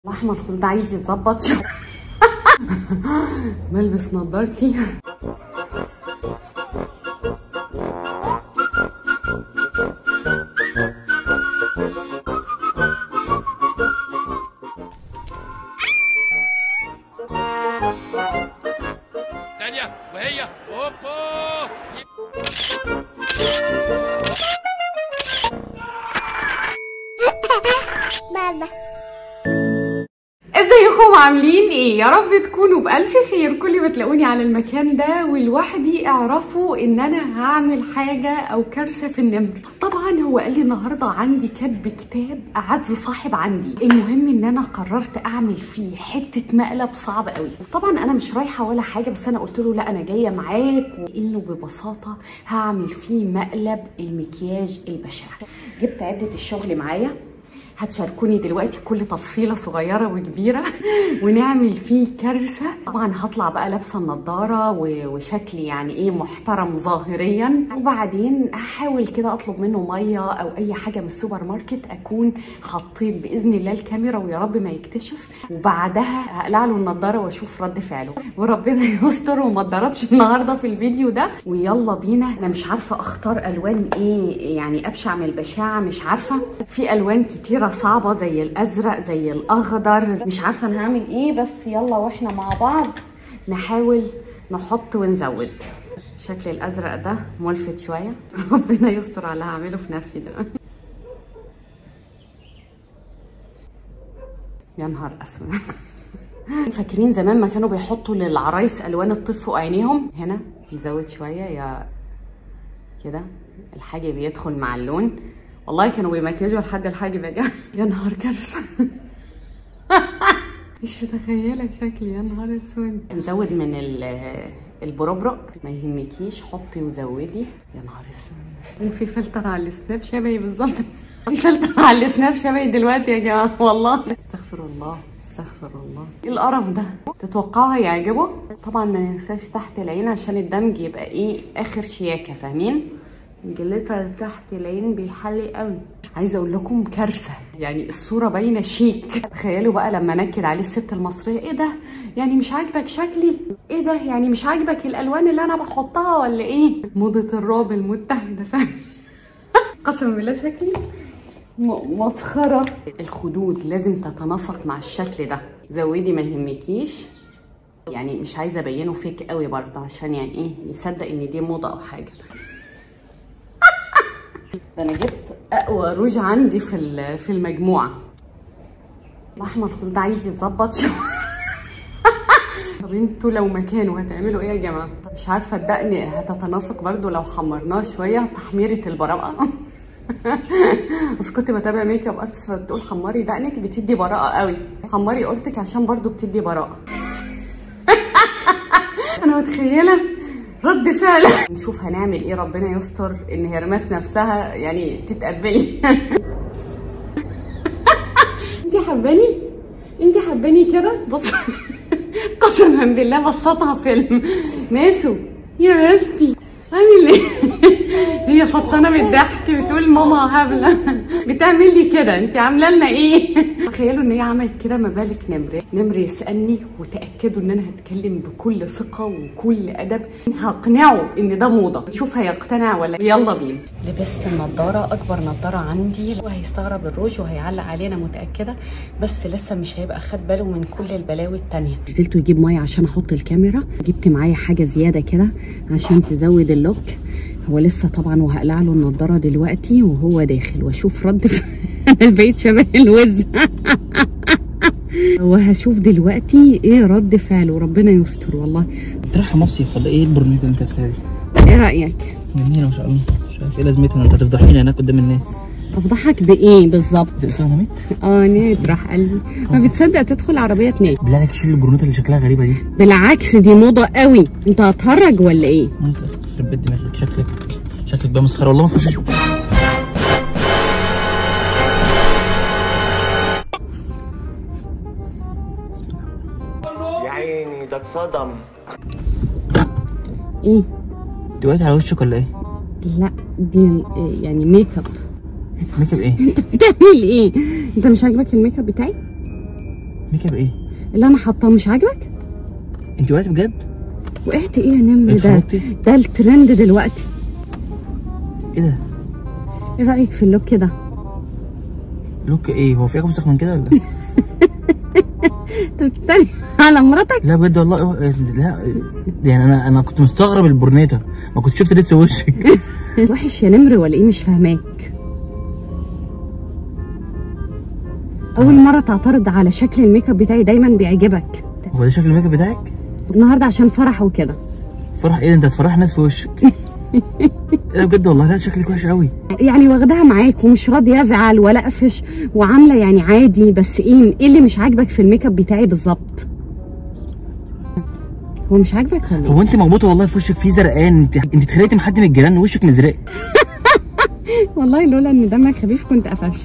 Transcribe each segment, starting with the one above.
الاحمر كنت عايز يتظبط شويه بلبس نضارتي ثانية وهي اوبا بابا ازيكم عاملين ايه يا رب تكونوا بالف خير كل ما تلاقوني على المكان ده ولوحدي اعرفوا ان انا هعمل حاجه او كارثه في النمر طبعا هو قال لي النهارده عندي كاتب كتاب اعز صاحب عندي المهم ان انا قررت اعمل فيه حته مقلب صعب قوي طبعا انا مش رايحه ولا حاجه بس انا قلت له لا انا جايه معاك وانه ببساطه هعمل فيه مقلب المكياج البشع جبت عده الشغل معايا هتشاركوني دلوقتي كل تفصيله صغيره وكبيره ونعمل فيه كارثه طبعا هطلع بقى لابسه النضاره و- وشكلي يعني ايه محترم ظاهريا وبعدين هحاول كده اطلب منه ميه او اي حاجه من السوبر ماركت اكون حطيت باذن الله الكاميرا ويا رب ما يكتشف وبعدها هقلع له النضاره واشوف رد فعله وربنا يستر وما اتضربش النهارده في الفيديو ده ويلا بينا انا مش عارفه اختار الوان ايه يعني ابشع من البشاعه مش عارفه في الوان كتيره صعبه زي الازرق زي الاخضر مش عارفه انا هعمل ايه بس يلا واحنا مع بعض نحاول نحط ونزود شكل الازرق ده ملفت شويه ربنا يستر على اللي هعمله في نفسي ده يا نهار اسود فاكرين زمان ما كانوا بيحطوا للعرايس الوان الطف فوق عينيهم هنا نزود شويه يا كده الحاجب يدخل مع اللون والله كانوا بيمكيجوا لحد الحاجب يا جماعه يا نهار كارثه مش متخيله شكلي يا نهار اسود نزود من ال- البربرق ما يهمكيش حطي وزودي يا نهار اسود كان في فلتر على السناب شبهي بالظبط في فلتر على السناب شبهي دلوقتي يا جماعه والله استغفر الله استغفر الله ايه القرف ده تتوقعوا هيعجبه طبعا ما ننساش تحت العين عشان الدمج يبقى ايه اخر شياكه فاهمين الجليتر تحت العين بيحلي قوي عايزه اقول لكم كارثه يعني الصوره باينه شيك تخيلوا بقى لما نكد عليه الست المصريه ايه ده يعني مش عاجبك شكلي ايه ده يعني مش عاجبك الالوان اللي انا بحطها ولا ايه موضه الرعب المتحده فاهم قسما بالله شكلي م- مسخره الخدود لازم تتناسق مع الشكل ده زودي ما يهمكيش يعني مش عايزه ابينه فيك قوي برضه عشان يعني ايه يصدق ان دي موضه او حاجه ده انا جبت اقوى روج عندي في ال- في المجموعه الاحمر كنت عايز يتظبط شويه طب انتوا لو مكانه هتعملوا ايه يا جماعه مش عارفه الدقن هتتناسق برضو لو حمرناه شويه تحميره البراءه بس كنت بتابع ميك اب ارتست فبتقول حمري دقنك بتدي براءه قوي حمري قلتك عشان برضو بتدي براءه انا متخيله رد فعل نشوف هنعمل ايه ربنا يستر ان هرماس نفسها يعني تتقبلي انت حباني انت حباني كده بص قسما بالله بسطها فيلم ماسو يا بستي عامل ايه هي فطسانه من الضحك بتقول ماما هبله بتعمل لي كده انت عامله لنا ايه تخيلوا ان هي عملت كده ما بالك نمر نمر يسالني وتاكدوا ان انا هتكلم بكل ثقه وكل ادب هقنعه ان ده موضه نشوف هيقتنع ولا يلا بينا لبست النضاره اكبر نضاره عندي وهيستغرب الروج وهيعلق علينا متاكده بس لسه مش هيبقى خد باله من كل البلاوي التانية نزلت يجيب ميه عشان احط الكاميرا جبت معايا حاجه زياده كده عشان تزود اللوك هو لسه طبعا وهقلع له النضاره دلوقتي وهو داخل واشوف رد فعل بقيت شبه الوز وهشوف دلوقتي ايه رد فعله ربنا يستر والله انت رايحه مصيف ولا ايه البرنيت اللي انت لابسها دي؟ ايه رايك جميله ما شاء الله مش عارف ايه لازمتها انت هتفضحيني هناك قدام الناس افضحك بايه بالظبط تقصى نمت اه نيت راح قلبي ما بتصدق تدخل عربيه تنام بالله عليك شيل البرنيت اللي شكلها غريبه دي بالعكس دي موضه قوي انت هتهرج ولا ايه انت يخرب بيت دماغك شكلك شكلك بقى مسخره والله ما تخش يا عيني ده اتصدم ايه انت وقعت على وشك ولا ايه؟ لا دي يعني ميك اب ميك اب ايه؟ بتعمل ايه انت مش عاجبك الميك اب بتاعي ميك اب ايه اللي انا حاطاه مش عاجبك انت وقعتي بجد وقعت ايه يا نمر ده اتفرجتي؟ ده الترند دلوقتي ايه ده ايه رايك في اللوك ده لوك ايه هو في حاجه مسخ من كده ولا انت بتتريق على مراتك لا بجد والله هو- لا يعني انا انا كنت مستغرب البورنيتا ما كنت شفت لسه وشك وحش يا نمر ولا ايه مش فاهماك اول مره تعترض على شكل الميك اب بتاعي دايما بيعجبك هو ده شكل الميك اب بتاعك النهارده عشان فرح وكده فرح ايه ده انت هتفرح ناس في وشك لا بجد والله لا شكلك وحش قوي يعني واخداها معاك ومش راضيه ازعل ولا اقفش وعامله يعني عادي بس ايه ايه اللي مش عاجبك في الميك اب بتاعي بالظبط هو مش عاجبك ولا ايه هو انت مربوطه والله في وشك في زرقان انت انت اتخانقتي مع حد من الجيران وشك مزرق والله لولا ان دمك خفيف كنت قفشت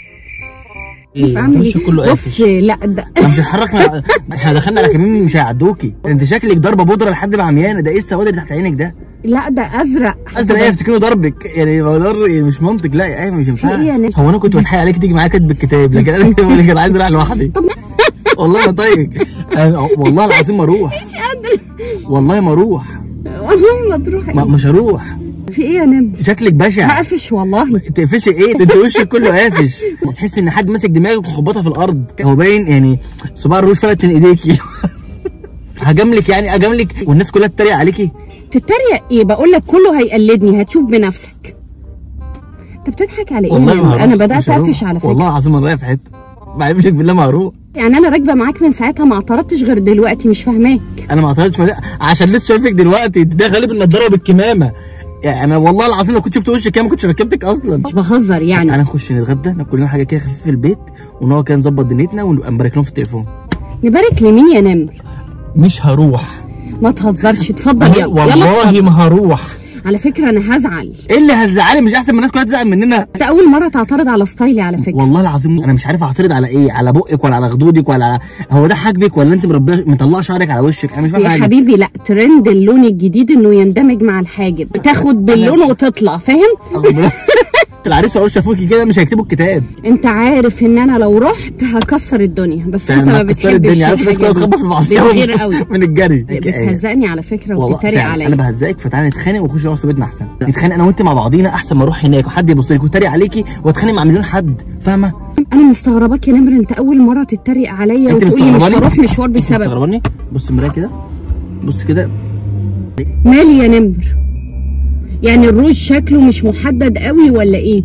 ايه مش اعمل وشك كله ايه بص قافش لا ده انا مش هتحرك من... احنا دخلنا على كمين مش هيعدوكي انت شكلك ضربه بودره لحد ما عميانه ده ايه السواد اللي تحت عينك ده لا ده ازرق ازرق ايه يفتكروا ضربك يعني هو ضر يعني مش منطق لا ايه مش ينفع ايه يا نجم؟ هو انا كنت بتحايل عليك تيجي معايا كاتب الكتاب لكن انا بقول لك انا عايز اروح لوحدي طب والله ما طايق أنا- والله العظيم ما اروح مش قادره والله ما اروح والله ما تروح ما ايه مش هروح في ايه يا نمر شكلك بشع هقفش والله تقفشي ايه ده انت وشك كله قافش تحس ان حد ماسك دماغك وخبطها في الارض هو باين يعني صباع الروج فلت من ايديكي هجاملك يعني اجاملك والناس كلها تتريق عليكي تتريق ايه بقول لك كله هيقلدني هتشوف بنفسك انت بتضحك على ايه يا والله ما نمر؟ هروح انا مش بدات هروح. اقفش على فكره والله العظيم انا رايح في حته بعيبشك بالله ما هروح يعني انا راكبه معاك من ساعتها ما اعترضتش غير دلوقتي مش فاهماك انا ما اعترضتش في- عشان لسه شايفك دلوقتي ده غالب النضاره بالكمامه يعني انا والله العظيم لو كنت شفت وشك كده ما كنتش ركبتك اصلا مش بهزر يعني تعالى نخش نتغدى ناكل لنا حاجه كده خفيفه في البيت ونقعد كده نظبط دنيتنا ونبقى نبارك لهم في التليفون نبارك لمين يا نمر مش هروح ما تهزرش اتفضل يلا يلا والله اتفضل. ما هروح على فكره انا هزعل ايه اللي هتزعلي مش احسن ما الناس كلها تزعل مننا انت اول مره تعترض على ستايلي على فكره والله العظيم انا مش عارف اعترض على ايه على بقك ولا على خدودك ولا على هو ده حاجبك ولا انت مربيه مطلع شعرك على وشك انا مش فاهم يا حاجه حبيبي لا ترند اللون الجديد انه يندمج مع الحاجب تاخد باللون وتطلع فاهم أخد بالك؟ العريس لو شافوكي كده مش هيكتبوا الكتاب انت عارف ان انا لو رحت هكسر الدنيا بس انت ما هتكسري بتحبش الدنيا عارف الناس كلها الحاجة تخبط في بعضيها كتير قوي من الجري بتهزقني على فكره والله وبتتريق فعلا انا عليا بهزقك فتعالى نتخانق ونخش نقعد في بيتنا احسن نتخانق انا وانت مع بعضينا احسن ما اروح هناك وحد يبص لك ويتريق عليكي واتخانق مع مليون حد فاهمه انا مستغرباك يا نمر انت اول مره تتريق عليا انت وتقولي مش مستغرباني هروح مشوار انت بسبب مستغرباني بص المرايه كده بص كده مالي يا نمر يعني الروج شكله مش محدد قوي ولا ايه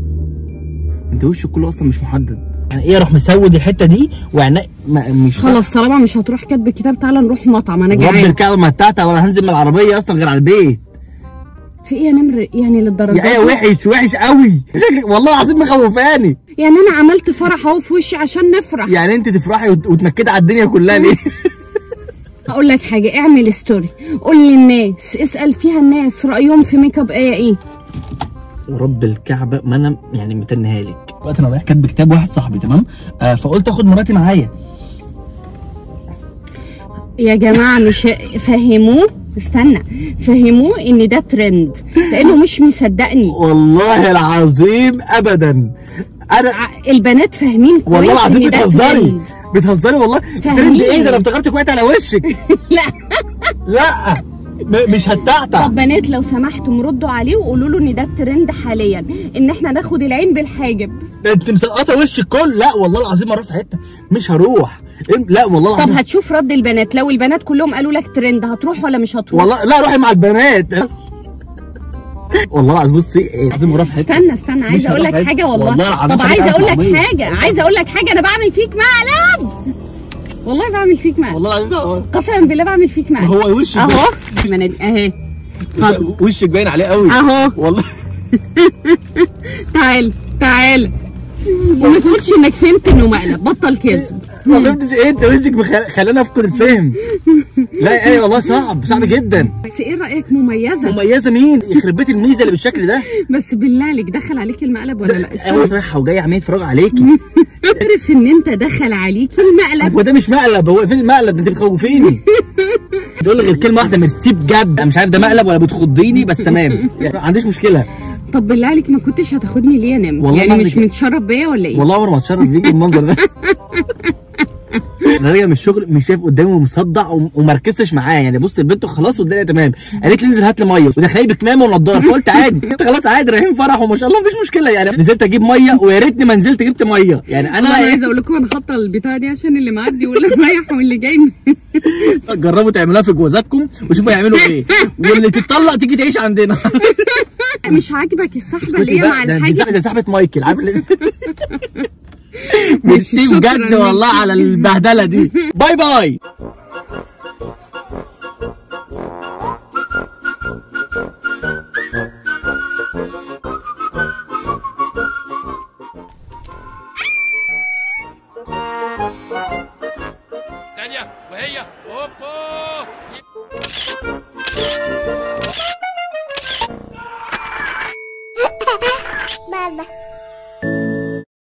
انت وشك كله اصلا مش محدد يعني ايه اروح مسود الحته دي وعيني ما مش خلاص طالما مش هتروح كاتب الكتاب تعالى نروح مطعم انا رب جعان الكعبه ما بتاعتها ولا هنزل من العربيه اصلا غير على البيت في ايه يا نمر يعني للدرجه يا ايه دي؟ وحش وحش قوي شكلك والله العظيم مخوفاني يعني انا عملت فرح اهو في وشي عشان نفرح يعني انت تفرحي وت- وتنكدي على الدنيا كلها ليه هقول لك حاجه اعمل ستوري قول للناس اسال فيها الناس رايهم في ميك اب ايه ايه ورب الكعبه ما انا يعني متنها لك دلوقتي انا رايح كاتب كتاب واحد صاحبي تمام آه فقلت اخد مراتي معايا يا جماعه مش فهموه استنى فهموه ان ده ترند لانه مش مصدقني والله العظيم ابدا انا ع- البنات فاهمين كويس والله العظيم ان ده بتهزري ترند بتهزري والله فاهمين. ترند ايه ده انا افتكرتك وقعت على وشك لا لا م- مش هتعتع طب بنات لو سمحتم ردوا عليه وقولوا له ان ده الترند حاليا ان احنا ناخد العين بالحاجب ده انت مسقطه وشك كله لا والله العظيم اروح في حته مش هروح إم- لا والله طب العظيم هتشوف رد البنات لو البنات كلهم قالوا لك ترند هتروح ولا مش هتروح والله لا روحي مع البنات والله العظيم بصي إيه، لازم اروح في حته استنى استنى عايزه مش اقول لك هروح حاجه حتة. والله, والله العظيم طب خليك عايزه اقول عارف لك عمية. حاجه عايزه اقول لك حاجه انا بعمل فيك مقلب والله بعمل فيك مقلب والله العظيم قسما بالله بعمل فيك مقلب هو وشك اهو من- اهي اتفضل وشك باين عليه قوي اهو والله تعال تعال وما تقولش انك فهمت انه مقلب بطل كذب ما فهمتش ايه انت وشك مخ- خلاني افقد الفهم لا ايه والله صعب صعب جدا بس ايه رايك مميزه مميزه مين يخرب بيت الميزه اللي بالشكل ده بس بالله عليك دخل عليك المقلب ولا لا اول استنى. رايحه وجايه عمال يتفرج عليكي عارف ان انت دخل عليك المقلب هو ده مش مقلب هو فين المقلب انت بتخوفيني تقول لي غير كلمه واحده ميرسي بجد انا مش عارف ده مقلب ولا بتخضيني بس تمام يعني ما عنديش مشكله طب بالله عليك ما كنتش هتاخدني ليه يا نمر والله يعني ما مش عندك- متشرف بيا ولا ايه والله عمري ما اتشرف بيكي بالمنظر ده انا راجع من الشغل مش شايف قدامي ومصدع وم- وما ركزتش معاه يعني بص البنت خلاص والدنيا تمام قالت لي انزل هات لي ميه ودخلني بكمامه ونضاره فقلت عادي انت خلاص عادي رايحين فرح وما شاء الله مفيش مشكله يعني نزلت اجيب ميه ويا ريتني ما نزلت جبت ميه يعني انا انا عايزه اقول لكم انا حاطه البتاعه دي عشان اللي معدي واللي رايح واللي جاي جربوا تعملوها في جوازاتكم وشوفوا يعملوا ايه واللي تتطلق تيجي تعيش عندنا مش عاجبك السحبه اللي هي بقى، مع ده- دي الحاجه صاحبة- دي صاحبه مايكل عارف اللي- مش ميرسي شكراً، بجد والله ميرسي. على البهدله دي باي باي ثانية وهي هوبا Baba.